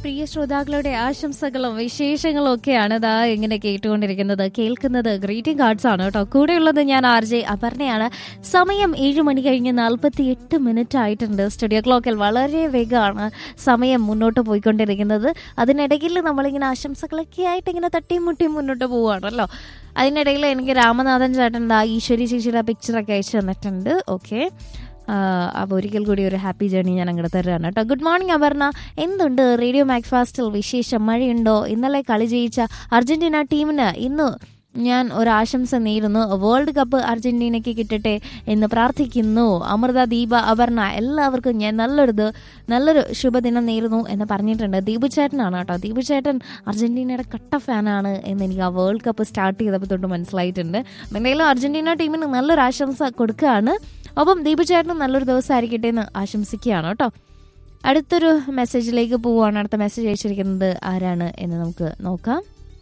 പ്രിയ ശ്രോതാക്കളുടെ ആശംസകളും വിശേഷങ്ങളും ഒക്കെയാണ് ഇതാ ഇങ്ങനെ കേട്ടുകൊണ്ടിരിക്കുന്നത് കേൾക്കുന്നത് ഗ്രീറ്റിംഗ് കാർഡ്സ് ആണ് കേട്ടോ കൂടെയുള്ളത് ഞാൻ ആർ ജെ അപർണയാണ് സമയം ഏഴ് മണി കഴിഞ്ഞ് നാൽപ്പത്തി എട്ട് മിനിറ്റ് ആയിട്ടുണ്ട് സ്റ്റുഡിയോ ക്ലോക്കിൽ വളരെ വേഗമാണ് സമയം മുന്നോട്ട് പോയിക്കൊണ്ടിരിക്കുന്നത് അതിനിടയിൽ നമ്മളിങ്ങനെ ആശംസകളൊക്കെ ആയിട്ട് ഇങ്ങനെ തട്ടിയും മുട്ടിയും മുന്നോട്ട് പോവുകയാണല്ലോ അതിനിടയിൽ എനിക്ക് രാമനാഥൻ ചേട്ടൻ ദാ ഈശ്വരി ചേച്ചിയുടെ പിക്ചറൊക്കെ അയച്ചു തന്നിട്ടുണ്ട് ഓക്കെ അപ്പോൾ ഒരിക്കൽ കൂടി ഒരു ഹാപ്പി ജേണി ഞാൻ അങ്ങോട്ട് തരുകയാണ് കേട്ടോ ഗുഡ് മോർണിംഗ് അപർണ എന്തുണ്ട് റേഡിയോ മാക് ഫാസ്റ്റിൽ വിശേഷം മഴയുണ്ടോ ഇന്നലെ കളി ജയിച്ച അർജന്റീന ടീമിന് ഇന്ന് ഞാൻ ഒരു ആശംസ നേരുന്നു വേൾഡ് കപ്പ് അർജന്റീനയ്ക്ക് കിട്ടട്ടെ എന്ന് പ്രാർത്ഥിക്കുന്നു അമൃത ദീപ അപർണ എല്ലാവർക്കും ഞാൻ നല്ലൊരു ദ- നല്ലൊരു ശുഭദിനം നേരുന്നു എന്ന് പറഞ്ഞിട്ടുണ്ട് ദീപു ചേട്ടനാണ് കേട്ടോ ദീപു ചേട്ടൻ അർജന്റീനയുടെ കട്ട ഫാനാണ് എന്ന് എനിക്ക് ആ വേൾഡ് കപ്പ് സ്റ്റാർട്ട് ചെയ്തപ്പോൾ തൊട്ട് മനസ്സിലായിട്ടുണ്ട് എന്തായാലും അർജന്റീന ടീമിന് നല്ലൊരു ആശംസ കൊടുക്കുകയാണ് ഒപ്പം ദീപു ചേട്ടനും നല്ലൊരു ദിവസം ആയിരിക്കട്ടെ എന്ന് ആശംസിക്കുകയാണ് കേട്ടോ അടുത്തൊരു മെസ്സേജിലേക്ക് പോവുകയാണ് അടുത്ത മെസ്സേജ് അയച്ചിരിക്കുന്നത് ആരാണ് എന്ന് നമുക്ക് നോക്കാം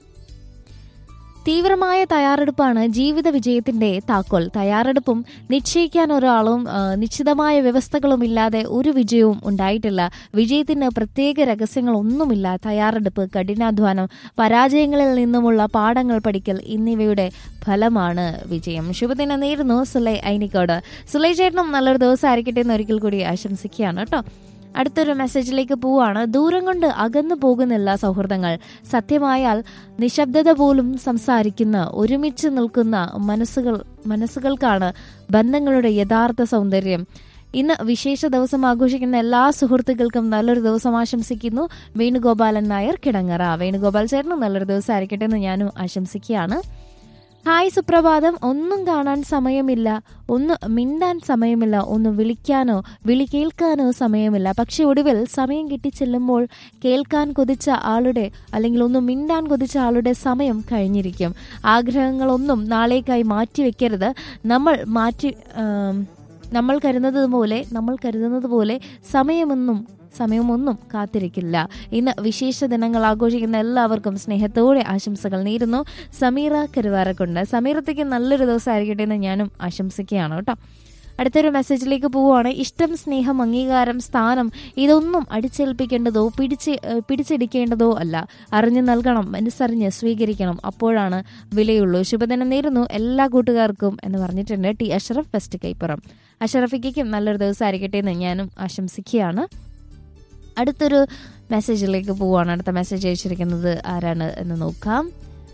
തീവ്രമായ തയ്യാറെടുപ്പാണ് ജീവിത വിജയത്തിന്റെ താക്കോൽ തയ്യാറെടുപ്പും നിശ്ചയിക്കാൻ ഒരാളും ആ, നിശ്ചിതമായ വ്യവസ്ഥകളും ഇല്ലാതെ ഒരു വിജയവും ഉണ്ടായിട്ടില്ല വിജയത്തിന് പ്രത്യേക രഹസ്യങ്ങളൊന്നുമില്ല തയ്യാറെടുപ്പ് കഠിനാധ്വാനം പരാജയങ്ങളിൽ നിന്നുമുള്ള പാഠങ്ങൾ പഠിക്കൽ എന്നിവയുടെ ഫലമാണ് വിജയം ശുഭദിനം നേരുന്നു സുലൈ ഐനിക്കോട് സുലൈ ചേട്ടനും നല്ലൊരു ദിവസം ആയിരിക്കട്ടെ എന്ന് ഒരിക്കൽ കൂടി ആശംസിക്കുകയാണ് കേട്ടോ അടുത്തൊരു മെസ്സേജിലേക്ക് പോവാണ് ദൂരം കൊണ്ട് അകന്നു പോകുന്നില്ല സൗഹൃദങ്ങൾ സത്യമായാൽ നിശബ്ദത പോലും സംസാരിക്കുന്ന ഒരുമിച്ച് നിൽക്കുന്ന മനസ്സുകൾ മനസ്സുകൾക്കാണ് ബന്ധങ്ങളുടെ യഥാർത്ഥ സൗന്ദര്യം ഇന്ന് വിശേഷ ദിവസം ആഘോഷിക്കുന്ന എല്ലാ സുഹൃത്തുക്കൾക്കും നല്ലൊരു ദിവസം ആശംസിക്കുന്നു വേണുഗോപാലൻ നായർ കിടങ്ങറ വേണുഗോപാൽ ചേട്ടനും നല്ലൊരു ദിവസം ആയിരിക്കട്ടെ എന്ന് ഞാനും ആശംസിക്കുകയാണ് ഹായ് സുപ്രഭാതം ഒന്നും കാണാൻ സമയമില്ല ഒന്ന് മിണ്ടാൻ സമയമില്ല ഒന്ന് വിളിക്കാനോ വിളി കേൾക്കാനോ സമയമില്ല പക്ഷെ ഒടുവിൽ സമയം കിട്ടി ചെല്ലുമ്പോൾ കേൾക്കാൻ കൊതിച്ച ആളുടെ അല്ലെങ്കിൽ ഒന്ന് മിണ്ടാൻ കൊതിച്ച ആളുടെ സമയം കഴിഞ്ഞിരിക്കും ആഗ്രഹങ്ങളൊന്നും നാളേക്കായി മാറ്റിവെക്കരുത് നമ്മൾ മാറ്റി ആം, നമ്മൾ കരുതുന്നത് പോലെ നമ്മൾ കരുതുന്നത് പോലെ സമയമൊന്നും സമയമൊന്നും കാത്തിരിക്കില്ല ഇന്ന് വിശേഷ ദിനങ്ങൾ ആഘോഷിക്കുന്ന എല്ലാവർക്കും സ്നേഹത്തോടെ ആശംസകൾ നേരുന്നു സമീറ കരുവാരക്കുണ്ട് സമീറത്തേക്ക് നല്ലൊരു ദിവസം ആയിരിക്കട്ടെ എന്ന് ഞാനും ആശംസിക്കുകയാണ് കേട്ടോ അടുത്തൊരു മെസ്സേജിലേക്ക് പോവുകയാണ് ഇഷ്ടം സ്നേഹം അംഗീകാരം സ്ഥാനം ഇതൊന്നും അടിച്ചേൽപ്പിക്കേണ്ടതോ പിടിച്ച് ഏഹ് പിടിച്ചെടുക്കേണ്ടതോ അല്ല അറിഞ്ഞു നൽകണം മനസ്സറിഞ്ഞ് സ്വീകരിക്കണം അപ്പോഴാണ് വിലയുള്ളൂ ശുഭദിനം നേരുന്നു എല്ലാ കൂട്ടുകാർക്കും എന്ന് പറഞ്ഞിട്ടുണ്ട് ടി അഷറഫ് ഫസ്റ്റ് കൈപ്പുറം അഷറഫിക്കും നല്ലൊരു ദിവസം ആയിരിക്കട്ടെ എന്ന് ഞാനും ആശംസിക്കുകയാണ് അടുത്തൊരു മെസ്സേജിലേക്ക് പോവുകയാണ് അടുത്ത മെസ്സേജ് അയച്ചിരിക്കുന്നത് ആരാണ് എന്ന് നോക്കാം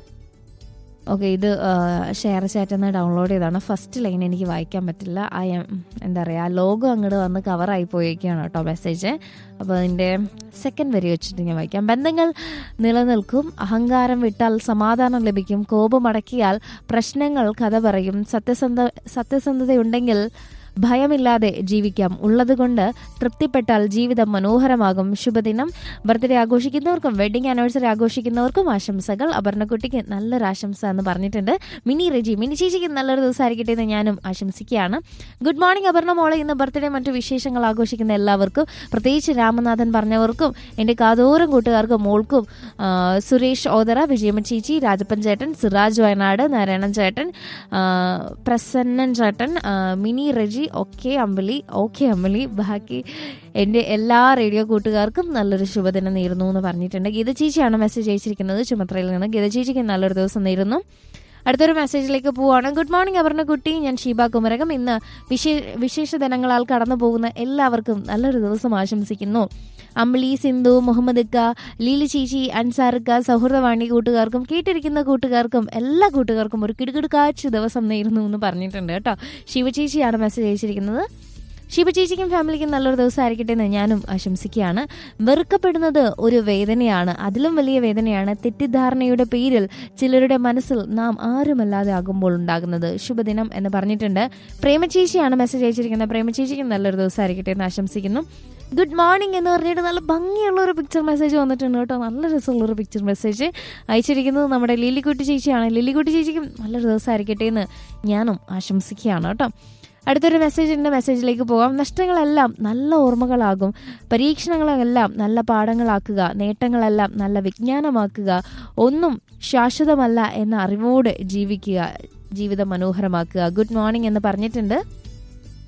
ഓക്കെ ഇത് ഷെയർ ചാറ്റിൽ നിന്ന് ഡൗൺലോഡ് ചെയ്താണ് ഫസ്റ്റ് ലൈൻ എനിക്ക് വായിക്കാൻ പറ്റില്ല ആ എം, എന്താ പറയുക ആ ലോഗോ അങ്ങോട്ട് വന്ന് കവറായി പോയേക്കാണ് കേട്ടോ മെസ്സേജ് അപ്പോൾ അതിൻ്റെ സെക്കൻഡ് വരി വെച്ചിട്ട് ഞാൻ വായിക്കാം ബന്ധങ്ങൾ നിലനിൽക്കും അഹങ്കാരം വിട്ടാൽ സമാധാനം ലഭിക്കും കോപമടക്കിയാൽ പ്രശ്നങ്ങൾ കഥ പറയും സത്യസന്ധ സത്യസന്ധതയുണ്ടെങ്കിൽ ഭയമില്ലാതെ ജീവിക്കാം ഉള്ളതുകൊണ്ട് തൃപ്തിപ്പെട്ടാൽ ജീവിതം മനോഹരമാകും ശുഭദിനം ബർത്ത്ഡേ ആഘോഷിക്കുന്നവർക്കും വെഡിങ് ആനിവേഴ്സറി ആഘോഷിക്കുന്നവർക്കും ആശംസകൾ അപർണക്കുട്ടിക്ക് നല്ലൊരു ആശംസ എന്ന് പറഞ്ഞിട്ടുണ്ട് മിനി റെജി മിനി ചേച്ചിക്ക് നല്ലൊരു ദിവസം ആയിരിക്കട്ടെ എന്ന് ഞാനും ആശംസിക്കുകയാണ് ഗുഡ് മോർണിംഗ് അപർണ മോളെ ഇന്ന് ബർത്ത്ഡേ മറ്റു വിശേഷങ്ങൾ ആഘോഷിക്കുന്ന എല്ലാവർക്കും പ്രത്യേകിച്ച് രാമനാഥൻ പറഞ്ഞവർക്കും എൻ്റെ കാതോരം കൂട്ടുകാർക്കും മോൾക്കും ആ, സുരേഷ് ഓതറ വിജയമ്മ ചേച്ചി രാജപ്പൻ ചേട്ടൻ സിറാജ് വയനാട് നാരായണൻ ചേട്ടൻ ആ, പ്രസന്നൻ ചേട്ടൻ ആ, മിനി റെജി ഓക്കെ അമ്പലി ഓക്കെ അമ്പലി ബാക്കി എൻ്റെ എല്ലാ റേഡിയോ കൂട്ടുകാർക്കും നല്ലൊരു ശുഭദിനം നേരുന്നു എന്ന് പറഞ്ഞിട്ടുണ്ട് ഗീത ചേച്ചിയാണ് മെസ്സേജ് അയച്ചിരിക്കുന്നത് ചുമത്രയിൽ നിന്ന് ഗീത ചേച്ചിക്ക് നല്ലൊരു ദിവസം നേരുന്നു അടുത്തൊരു മെസ്സേജിലേക്ക് പോവാണ് ഗുഡ് മോർണിംഗ് അപർണ കുട്ടി ഞാൻ ഷീബ കുമരകം ഇന്ന് വിശേ വിശേഷ ദിനങ്ങളാൽ കടന്നു പോകുന്ന എല്ലാവർക്കും നല്ലൊരു ദിവസം ആശംസിക്കുന്നു അമ്പിളി സിന്ധു മുഹമ്മദ് ഇക്ക ലീലി ചേച്ചി അൻസാറിക്ക സൗഹൃദവാണി കൂട്ടുകാർക്കും കേട്ടിരിക്കുന്ന കൂട്ടുകാർക്കും എല്ലാ കൂട്ടുകാർക്കും ഒരു കിടുകിടുക്കാച്ച് ദിവസം നേരുന്നു എന്ന് പറഞ്ഞിട്ടുണ്ട് കേട്ടോ ശിവചേച്ചിയാണ് മെസ്സേജ് അയച്ചിരിക്കുന്നത് ശിവചേച്ചിക്കും ഫാമിലിക്കും നല്ലൊരു ദിവസം ആയിരിക്കട്ടെ എന്ന് ഞാനും ആശംസിക്കുകയാണ് വെറുക്കപ്പെടുന്നത് ഒരു വേദനയാണ് അതിലും വലിയ വേദനയാണ് തെറ്റിദ്ധാരണയുടെ പേരിൽ ചിലരുടെ മനസ്സിൽ നാം ആരുമല്ലാതെ ആകുമ്പോൾ ഉണ്ടാകുന്നത് ശുഭദിനം എന്ന് പറഞ്ഞിട്ടുണ്ട് പ്രേമചേച്ചിയാണ് മെസ്സേജ് അയച്ചിരിക്കുന്നത് പ്രേമചേച്ചിക്കും നല്ലൊരു ദിവസം ആയിരിക്കട്ടെ എന്ന് ആശംസിക്കുന്നു ഗുഡ് മോർണിംഗ് എന്ന് പറഞ്ഞിട്ട് നല്ല ഭംഗിയുള്ള ഒരു പിക്ചർ മെസ്സേജ് വന്നിട്ടുണ്ട് കേട്ടോ നല്ല രസമുള്ള ഒരു പിക്ചർ മെസ്സേജ് അയച്ചിരിക്കുന്നത് നമ്മുടെ ലില്ലിക്കുട്ടി ചേച്ചിയാണ് ലില്ലിക്കുട്ടി ചേച്ചിക്കും നല്ലൊരു ദിവസം ആയിരിക്കട്ടെ എന്ന് ഞാനും ആശംസിക്കുകയാണ് കേട്ടോ അടുത്തൊരു മെസ്സേജിൻ്റെ മെസ്സേജിലേക്ക് പോകാം നഷ്ടങ്ങളെല്ലാം നല്ല ഓർമ്മകളാകും പരീക്ഷണങ്ങളെല്ലാം നല്ല പാഠങ്ങളാക്കുക നേട്ടങ്ങളെല്ലാം നല്ല വിജ്ഞാനമാക്കുക ഒന്നും ശാശ്വതമല്ല എന്ന അറിവോടെ ജീവിക്കുക ജീവിതം മനോഹരമാക്കുക ഗുഡ് മോർണിംഗ് എന്ന് പറഞ്ഞിട്ടുണ്ട്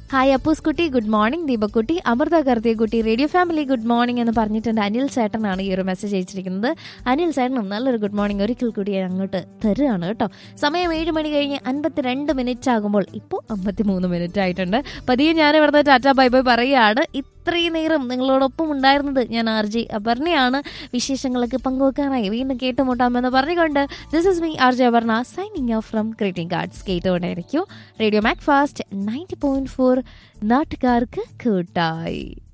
ഹായ് അപ്പൂസ് കുട്ടി ഗുഡ് മോർണിംഗ് ദീപക്കുട്ടി അമൃത കർത്തിയക്കുട്ടി റേഡിയോ ഫാമിലി ഗുഡ് മോർണിംഗ് എന്ന് പറഞ്ഞിട്ടുണ്ട് അനിൽ ചേട്ടനാണ് ഈ ഒരു മെസ്സേജ് അയച്ചിരിക്കുന്നത് അനിൽ ചേട്ടനും നല്ലൊരു ഗുഡ് മോർണിംഗ് ഒരിക്കൽ കൂടി ഞാൻ അങ്ങോട്ട് തരുകയാണ് കേട്ടോ സമയം ഏഴ് മണി കഴിഞ്ഞ് അൻപത്തിരണ്ട് മിനിറ്റ് ആകുമ്പോൾ ഇപ്പോൾ അമ്പത്തിമൂന്ന് മിനിറ്റ് ആയിട്ടുണ്ട് പതിയെ ഞാൻ ഇവിടുന്ന് ടാറ്റ ബൈ ബൈ പറയുകയാണ് ഇത്രയും നേരം നിങ്ങളോടൊപ്പം ഉണ്ടായിരുന്നത് ഞാൻ ആർ ജി അപർണയാണ് വിശേഷങ്ങളൊക്കെ പങ്കുവെക്കാനായി വീണ്ടും കേട്ടുമുട്ടാമെന്ന് പറഞ്ഞുകൊണ്ട് this is me R J Aparna signing off from greeting cards കേട്ടുകൊണ്ടായിരിക്കും radio Macfast ninety point four നാട്ടുകാർക്ക് കൂട്ടായി